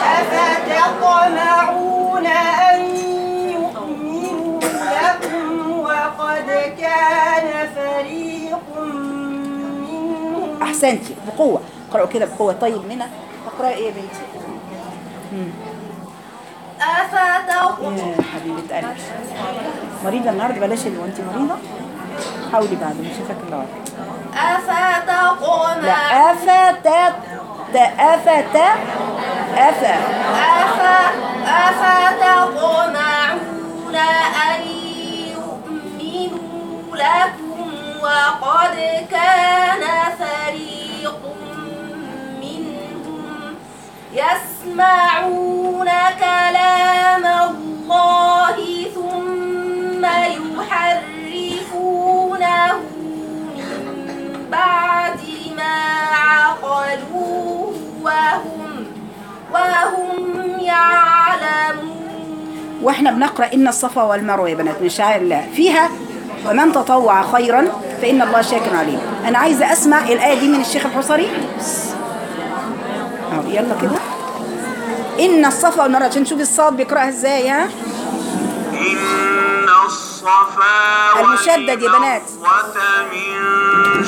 أفتطمعون أن يؤمنوا لكم وقد كان فريق منهم أحسنتي بقوة اقرأوا كده بقوة طيب منى تقرأي إيه يا بنتي أفتطمعون يا حبيبة قلبي مريضة النهاردة بلاش اللي وانت مريضة حاولي بعد مش شايفاك الا واحد أفتطمعون لا أفتت أفت أفا أف- أفتطمعون أن يؤمنوا لكم وقد كان فريق منهم يسمعون كلام الله ثم يحرفونه من بعد ما عقلوه وهم وهم يعلمون واحنا بنقرأ إن الصفا والمروة يا بنات من شعائر الله فيها ومن تطوع خيرا فإن الله شاكر عليم أنا عايزة أسمع الآية دي من الشيخ الحصري أهو يلا كده إن الصفا والمروة عشان نشوف الصاد بيقرأها إزاي ها إن الصفا المشدد يا بنات. والمروة من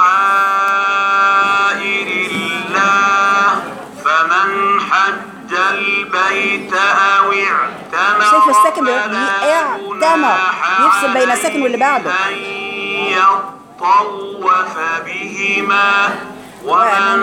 شعائر الله فمن حج البيت أو اعتمر شايفة الساكن بي- فلا اعتمر. جناح يفصل بين الساكن واللي بعده. عليه أن يطوف بهما ومن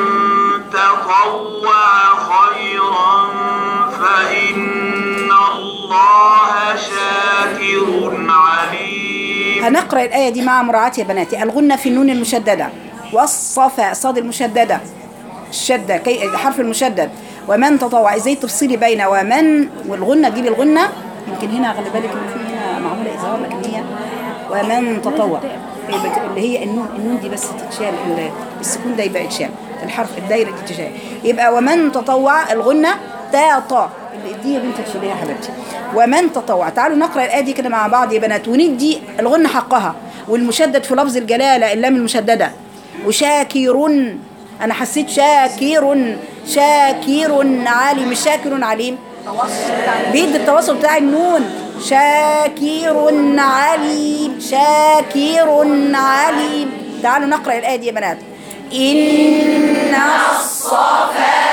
تطوع خيرا فإن الله شاكر عليم هنقرأ الآية دي مع مراعاة يا بناتي الغنة في النون المشددة والصفا صاد المشددة الشدة كي حرف المشدد ومن تطوع ازاي تفصلي بين ومن والغنة دي للغنة يمكن هنا خلي بالك ان في هنا معمولة إظهار لكن هي ومن تطوع هي بت- اللي هي النون النون دي بس تتشال ال- السكون ده يبقى يتشال الحرف الدايرة دي تتشال يبقى ومن تطوع الغنة تا طا اللي دي يا بنت تشيليها يا حبيبتي ومن تطوع تعالوا نقرا الايه دي كده مع بعض يا بنات وندي الغنة حقها والمشدد في لفظ الجلاله اللام المشدده وشاكر انا حسيت شاكر شاكر عليم مش شاكر عليم بيد التواصل بتاع النون شاكر عليم شاكر عليم تعالوا نقرا الايه دي يا بنات ان الصفا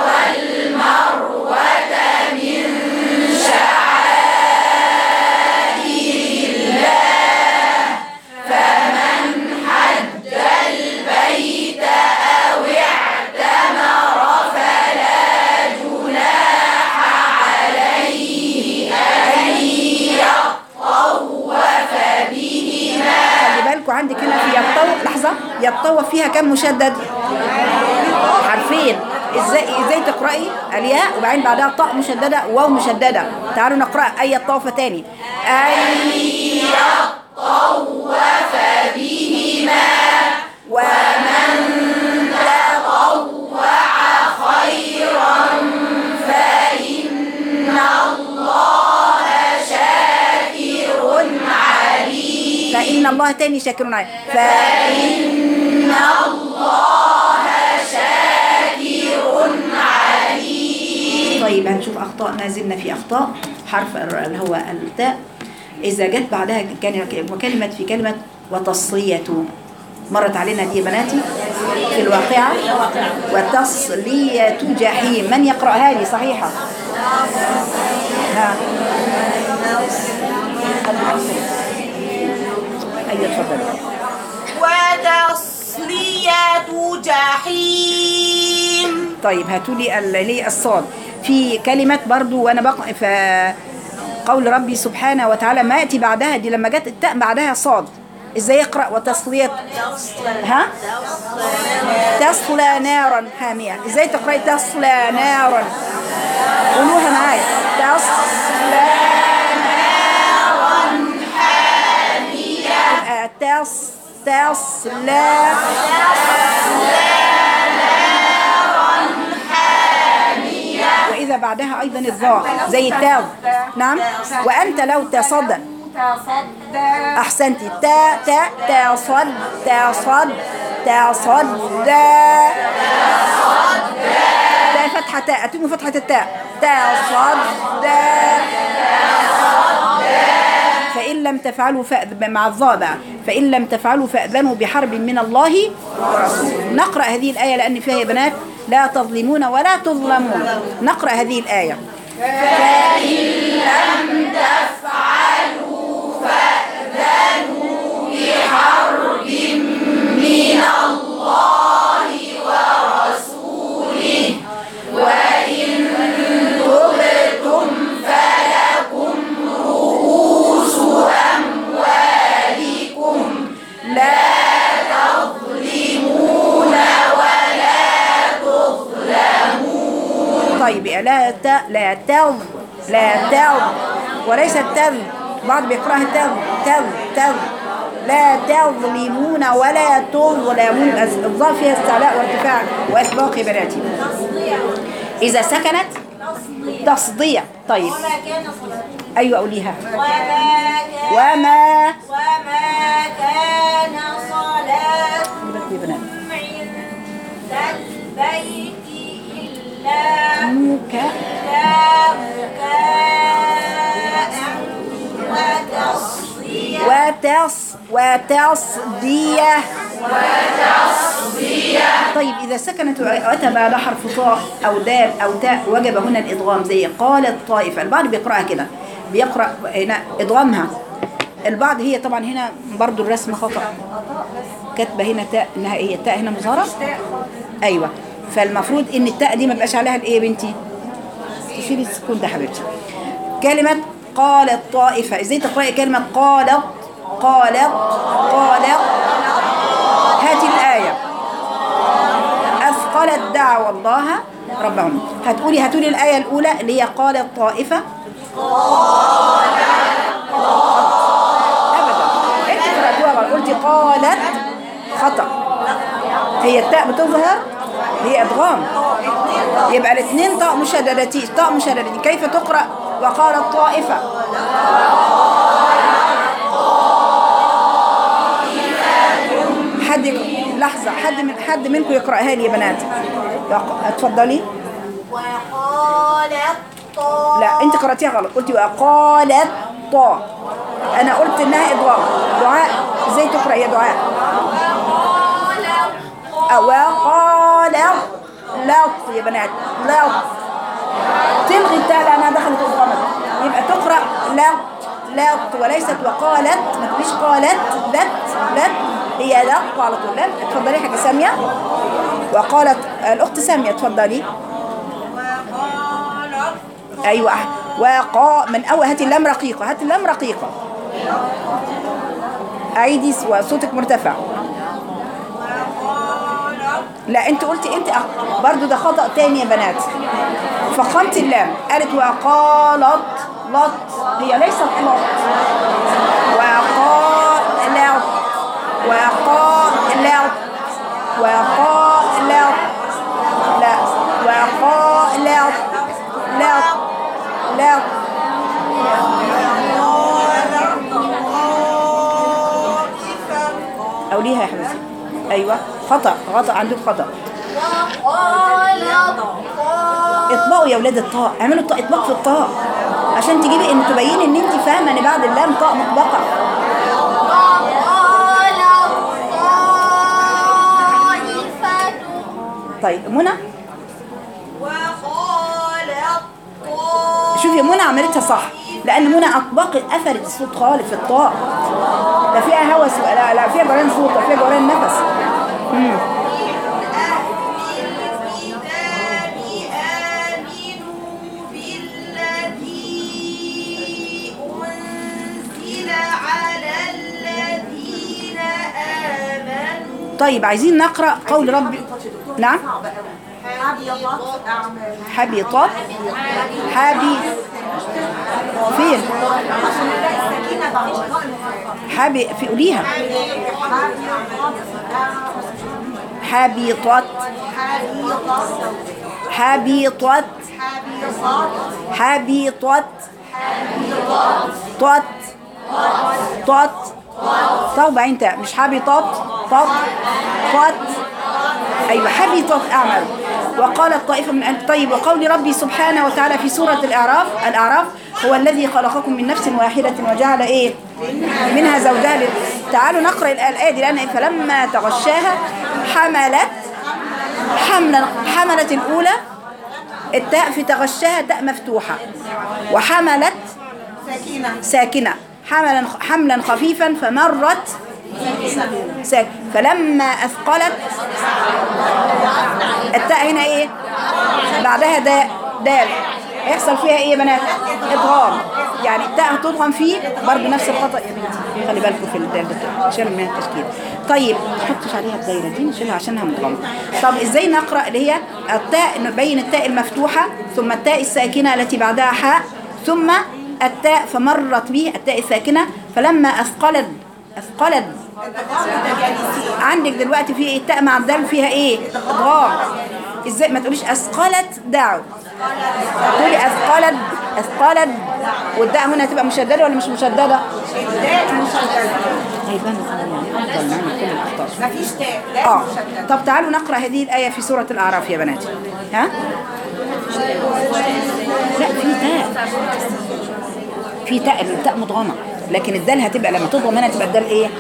خلي بالكوا عندك هنا في يطوف لحظة يطوف فيها كم مشدد حرفين ازاي ازاي تقرأي الياء وبعدين بعدها طاء مشددة واو مشددة تعالوا نقرأ أي يطوف تاني أي يطوف بهما ومن تطوع خيرا فإن الله شاكر عليم فإن الله تاني شاكر عليم فإن الله شاكر عليم طيب هنشوف أخطاء ما زلنا في أخطاء حرف ال- اللي هو التاء إذا جت بعدها كان وكلمة في كلمة وتصلية مرت علينا دي يا بناتي في الواقعة وتصلية جحيم من يقرأها لي صحيحة ها أيوة تفضل وتصلية جحيم طيب هاتوا لي ال- لي الصاد في كلمة برضو وأنا بقرأ في قول ربي سبحانه وتعالى ما يأتي بعدها دي لما جت التاء بعدها صاد ازاي يقرأ وتصلية ها تصلى نارا حامية ازاي تقرأي تصلى نارا قولوها معايا تصلى نارا حامية تص تصلى وإذا بعدها أيضا الضاء زي التاء نعم وأنت لو تصدى أحسنتي تا تا تصد تصد تصد تا فتحة تاء أتم فتحة التاء تصد فإن لم تفعلوا فأذ- مع الضاء بقى فإن لم تفعلوا فأذنوا بحرب من الله ورسوله نقرأ هذه الآية لأن فيها يا بنات لا تظلمون ولا تظلمون نقرأ هذه الآية طيب لا ت لا تظ لا تظ وليس تظ بعض بيقراها تظ تظ تظ لا تظلمون ولا تظلمون الظاء فيها استعلاء وارتفاع واطلاق يا بناتي اذا سكنت تصديع طيب ايوه قوليها وما وما كان صلاة يا بنات عند البيت إلا موك إلا مكاء وتصدية وتص وتصدية طيب إذا سكنت وأتى بعد حرف طاء أو دال أو تاء وجب هنا الإدغام زي قالت طائفة البعض بيقرأها كده بيقرأ هنا إدغامها البعض هي طبعا هنا برضو الرسم خطأ كاتبة هنا تاء إنها هي التاء هنا مظهرة أيوة فالمفروض إن التاء دي ما بقاش عليها الإيه يا بنتي تشيلي السكون ده حبيبتي كلمة قالت طائفة ازاي تقرأي كلمة قالت قالت قالت هاتي الآية أثقلت دعوى الله ربهم هتقولي هاتولي الآية الأولى اللي هي قالت طائفة أبدا أنت قرأتوها غلط قلتي قالت خطأ هي التاء بتظهر هي إدغام يبقى الاثنين طاء مشددتين طاء مشددتين كيف تقرأ وقالت طائفة حد لحظة حد من حد منكم يقرأها لي يا بنات يق- اتفضلي وقالت طائفة لا انت قرأتيها غلط قلتي وقالت طاء انا قلت انها ادغام دعاء ازاي تقرأ يا دعاء وقال لط يا بنات لط تلغي التاء لانها دخلت ادغامت يبقى تقرأ لط لط وليست وقالت ما تقوليش قالت لت لت هي لط على طول لت اتفضلي حاجة سامية وقالت الأخت سامية اتفضلي ايوه وقا من اول هاتي اللام رقيقه هاتي اللام رقيقه عيدي وصوتك مرتفع لا انت قلتي انت أخ- برضو ده خطأ تاني يا بنات فخمت اللام قالت وقالت لط هي ليست لط وقالت وقالت وقالت لا وقالت لا لا أوليها يا حبيبتي أيوة خطأ خطأ عندك خطأ وقالت اطبقوا يا ولاد الطاء اعملوا الطاء اطباق في الطاء عشان تجيبي ان تبيني ان انت فاهمه ان بعد اللام طاء مطبقه وقالت طائفة طيب منى وقال الطائف شوفي منى عملتها صح لان منى اطبقت قفلت الصوت خالص في الطاء لا فيها هوس لا لا فيها جران صوت لا فيها جران نفس مم. الكتاب آمنوا بالذي أنزل على الذين آمنوا طيب عايزين نقرا قول ربي نعم حبطت أعمالهم حبطت حبي فين حبي في قوليها حبطت حبطت حبطت طت طت طب بعدين تاء مش حبطت طت طت ايوه حبطت اعمال وقالت طائفه من أهل طيب وقول ربي سبحانه وتعالى في سوره الاعراف الاعراف هو الذي خلقكم من نفس واحده وجعل ايه منها زوجها ل- تعالوا نقرا الايه دي لان فلما تغشاها حملت حملا حملت الاولى التاء في تغشاها تاء مفتوحه وحملت ساكنة حملا حملا خفيفا فمرت ساكنة فلما أثقلت التاء هنا إيه بعدها داء دال هيحصل فيها إيه يا بنات إضغام يعني التاء هتضغم فيه برضه نفس الخطأ يا بنتي خلي بالكم في الدال ده شيل منها التشكيل طيب ما تحطش عليها الدايرة دي نشيلها عشانها مضغمة طب إزاي نقرأ اللي هي التاء نبين التاء المفتوحة ثم التاء الساكنة التي بعدها حاء ثم التاء فمرت به التاء الساكنة فلما أثقلت أثقلت عندك دلوقتي في التاء مع الدال فيها ايه ادغام ازاي ما تقوليش اثقلت دعوا تقولي اثقلت اثقلت والداء هنا تبقى مشدده ولا مش مشدده هيبان يعني افضل معنا كل الاخطاء مفيش تاء اه طب تعالوا نقرا هذه الايه في سوره الاعراف يا بناتي ها لا في تاء في تاء التاء مضغمه لكن الدال هتبقى لما تضغم هنا تبقى الدال ايه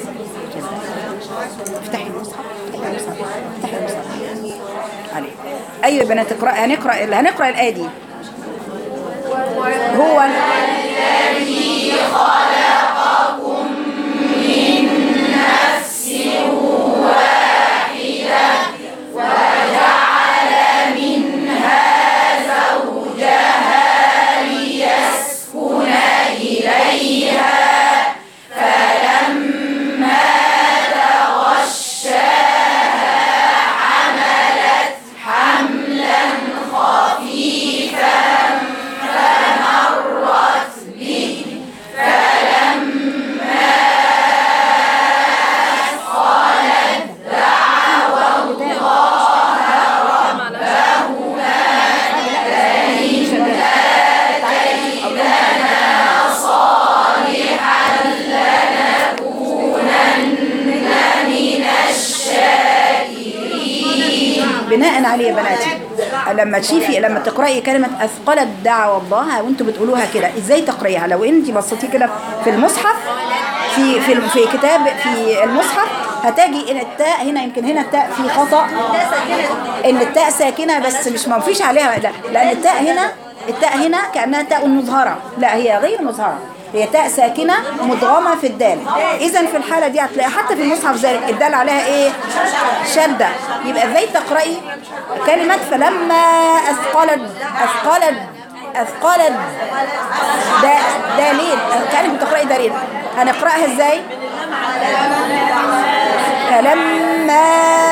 افتحي المصحف افتحي المصحف افتحي المصحف عليه ايوه يا بنات اقرا هنقرا هنقرا الايه دي هو بناء عليه يا بناتي لما تشوفي لما تقراي كلمه اثقلت دعوى الله وانتوا بتقولوها كده ازاي تقريها لو انت بصيتي كده في المصحف في في في كتاب في المصحف هتجي ان التاء هنا يمكن هنا التاء في خطا ان التاء ساكنه بس مش ما فيش عليها لا لان التاء هنا التاء هنا كانها تاء مظهره لا هي غير مظهره هي تاء ساكنه مدغمه في الدال اذا في الحاله دي هتلاقي حتى في المصحف ذلك الدال عليها ايه شده يبقى ازاي تقراي كلمه فلما اثقلت اثقلت اثقلت دا دالين كانك بتقراي دالين هنقراها ازاي فلما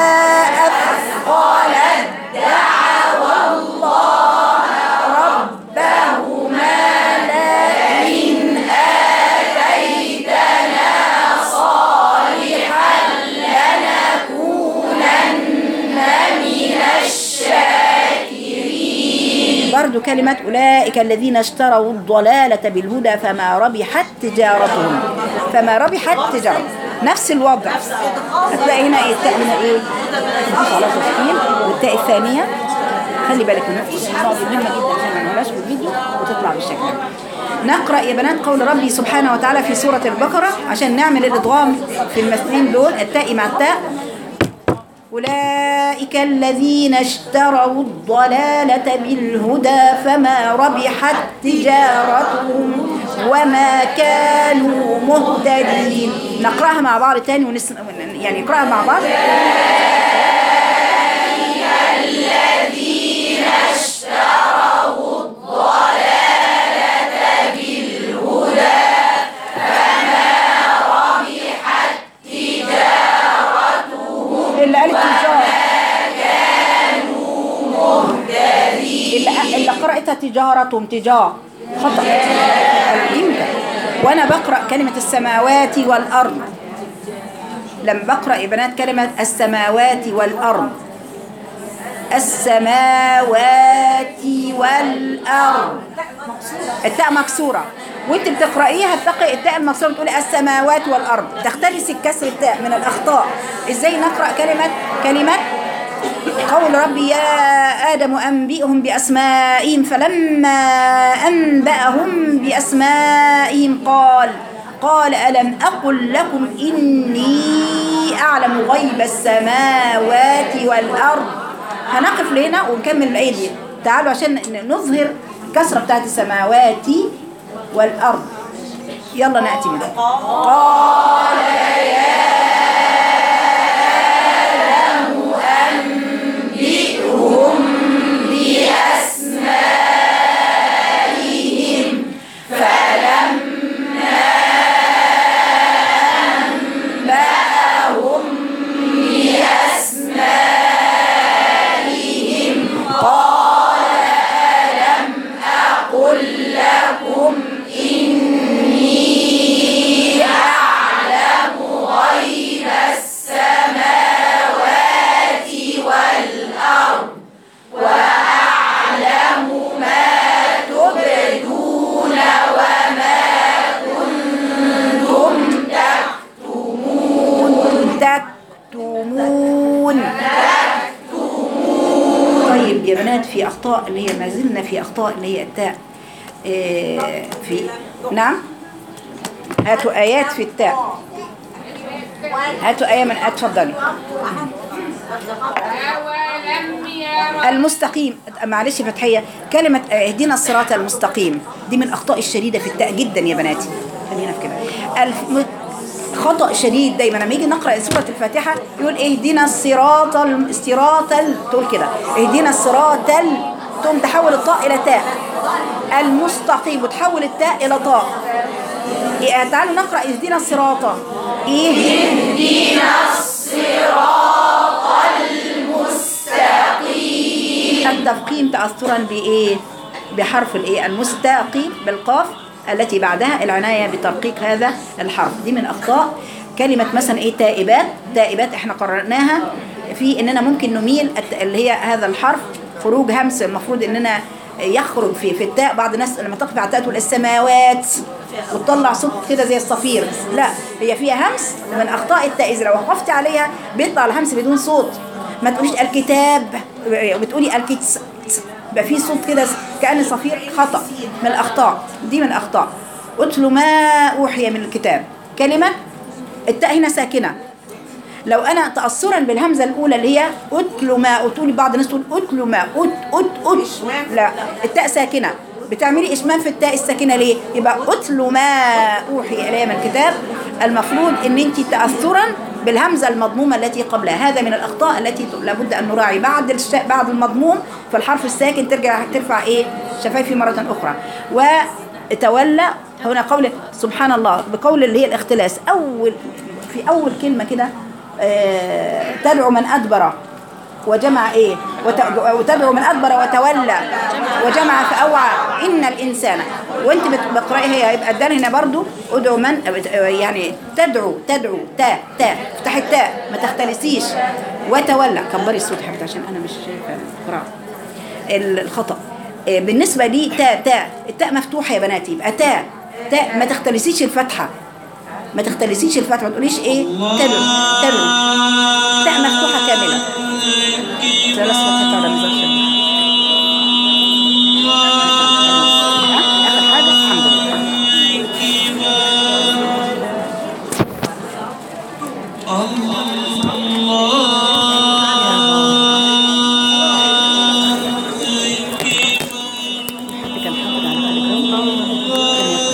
اثقلت دعوا الله ربهما لئن آتيتنا صالحا لنكونن من الشاكرين برضو كلمة أولئك الذين اشتروا الضلالة بالهدى فما ربحت تجارتهم فما ربحت تجارتهم نفس الوضع هتلاقي هنا ايه التاء هنا ايه على تشكيل والتاء الثانية خلي بالك من النقطة دي مهمة جدا عشان ما نقولهاش في الفيديو وتطلع بالشكل ده نقرأ يا بنات قول ربي سبحانه وتعالى في سورة البقرة عشان نعمل الإدغام في المثلين دول التاء مع التاء أولئك الذين اشتروا الضلالة بالهدى فما ربحت تجارتهم وما كانوا مهتدين نقرأها مع بعض تاني ونس... يعني نقرأها مع بعض اللي قالت تجارة اللي, اللي قرأتها تجارتهم تجار خطأ يمكن وأنا بقرأ كلمة السماوات والأرض لما بقرأ يا بنات كلمة السماوات والأرض السماوات والأرض التاء مكسورة وانت بتقرأيها تقرأي التاء المكسورة بتقولي السماوات والأرض تختلسي الكسر التاء من الأخطاء ازاي نقرأ كلمة كلمة قول ربي يا آدم أنبئهم بأسمائهم فلما أنبأهم بأسمائهم قال قال ألم أقل لكم إني أعلم غيب السماوات والأرض هنقف لهنا ونكمل الآية دي تعالوا عشان نظهر الكسرة بتاعت السماوات والأرض يلا نأتي منها قال تكتمون طيب يا بنات في أخطاء اللي هي ما زلنا في أخطاء اللي هي التاء إيه، في نعم هاتوا آيات في التاء هاتوا آية من اتفضلي أولم يروا المستقيم معلش يا فتحية كلمة اهدنا الصراط المستقيم دي من الأخطاء الشديدة في التاء جدا يا بناتي خلينا في كده الف... خطأ شديد دايما لما يجي نقرأ سورة الفاتحة يقول اهدنا الصراط الم- الصراط ال- تقول كده اهدنا الصراط ال... تقوم تحول الطاء إلى تاء المستقيم وتحول التاء إلى طاء إيه، تعالوا نقرأ اهدنا الصراط اهدنا التفخيم تأثرا بإيه؟ بحرف الإيه؟ المستقيم بالقاف التي بعدها العناية بترقيق هذا الحرف دي من أخطاء كلمة مثلا إيه تائبات تائبات إحنا قررناها في إننا ممكن نميل الت- اللي هي هذا الحرف خروج همس المفروض إننا يخرج في في التاء بعض الناس لما تقف على التاء تقول السماوات وتطلع صوت كده زي الصفير لا هي فيها همس من اخطاء التاء اذا لو وقفت عليها بيطلع الهمس بدون صوت ما تقوليش الكتاب بتقولي الكتس يبقى في صوت كده كأن صفير خطأ من الأخطاء دي من الأخطاء اتل ما أوحي من الكتاب كلمة التاء هنا ساكنة لو أنا تأثرا بالهمزة الأولى اللي هي أتل ما أتولي بعض الناس تقول أتل ما أت أت أت لا التاء ساكنة بتعملي إشمام في التاء الساكنة ليه؟ يبقى أتل ما أوحي إلي من الكتاب المفروض إن أنت تأثرا بالهمزة المضمومة التي قبلها هذا من الأخطاء التي لابد أن نراعي بعد الش... بعد المضموم فالحرف الساكن ترجع ترفع إيه شفايفي مرة أخرى وتولى هنا قول سبحان الله بقول اللي هي الاختلاس أول في أول كلمة كده آه، تدعو من أدبر وجمع ايه وت- وتدعو من ادبر وتولى وجمع فاوعى ان الانسان وانت بت- بتقرايها هي يبقى الدال هنا برضو ادعو من يعني تدعو تدعو تاء تاء افتحي التاء ما تختلسيش وتولى كبري الصوت حبيبتي عشان انا مش شايفه القراءه ال- الخطا إيه، بالنسبه لي تاء تاء التاء مفتوحه يا بناتي يبقى تاء تاء ما تختلسيش الفتحه ما تختلسيش الفتحه ما تقوليش ايه تدعو تدعو تاء مفتوحه كامله ثلاث فتحات على ميزان شديد اخر حاجه الحمد لله الله أن يكون